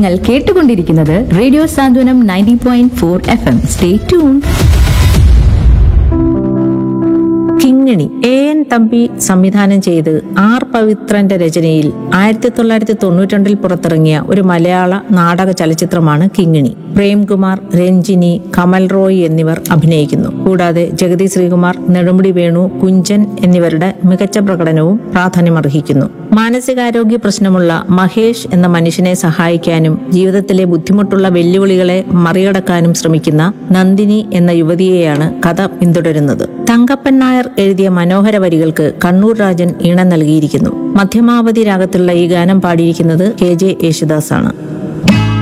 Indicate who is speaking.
Speaker 1: നിങ്ങൾ കേട്ടുകൊണ്ടിരിക്കുന്നത് radio Santhwanam ninety point four F M stay tune
Speaker 2: Kingini A N Thampi സംവിധാനം ചെയ്ത് ആർ പവിത്രന്റെ രചനയിൽ ആയിരത്തി തൊള്ളായിരത്തി തൊണ്ണൂറ്റിരണ്ടിൽ പുറത്തിറങ്ങിയ ഒരു മലയാള നാടക ചലച്ചിത്രമാണ് കിങ്ങിണി പ്രേംകുമാർ രഞ്ജിനി കമൽ റോയ് എന്നിവർ അഭിനയിക്കുന്നു കൂടാതെ ജഗതി ശ്രീകുമാർ നെടുമുടി വേണു കുഞ്ചൻ എന്നിവരുടെ മികച്ച പ്രകടനവും പ്രാധാന്യമർഹിക്കുന്നു മാനസികാരോഗ്യ പ്രശ്നമുള്ള മഹേഷ് എന്ന മനുഷ്യനെ സഹായിക്കാനും ജീവിതത്തിലെ ബുദ്ധിമുട്ടുള്ള വെല്ലുവിളികളെ മറികടക്കാനും ശ്രമിക്കുന്ന നന്ദിനി എന്ന യുവതിയെയാണ് കഥ പിന്തുടരുന്നത് തങ്കപ്പൻ നായർ എഴുതിയ മനോഹര വരികൾക്ക് കണ്ണൂർ രാജൻ ഈണം നൽകിയിരിക്കുന്നു മധ്യമാവധി രാഗത്തിലുള്ള ഈ ഗാനം പാടിയിരിക്കുന്നത് കെ ജെ യേശുദാസ് ആണ്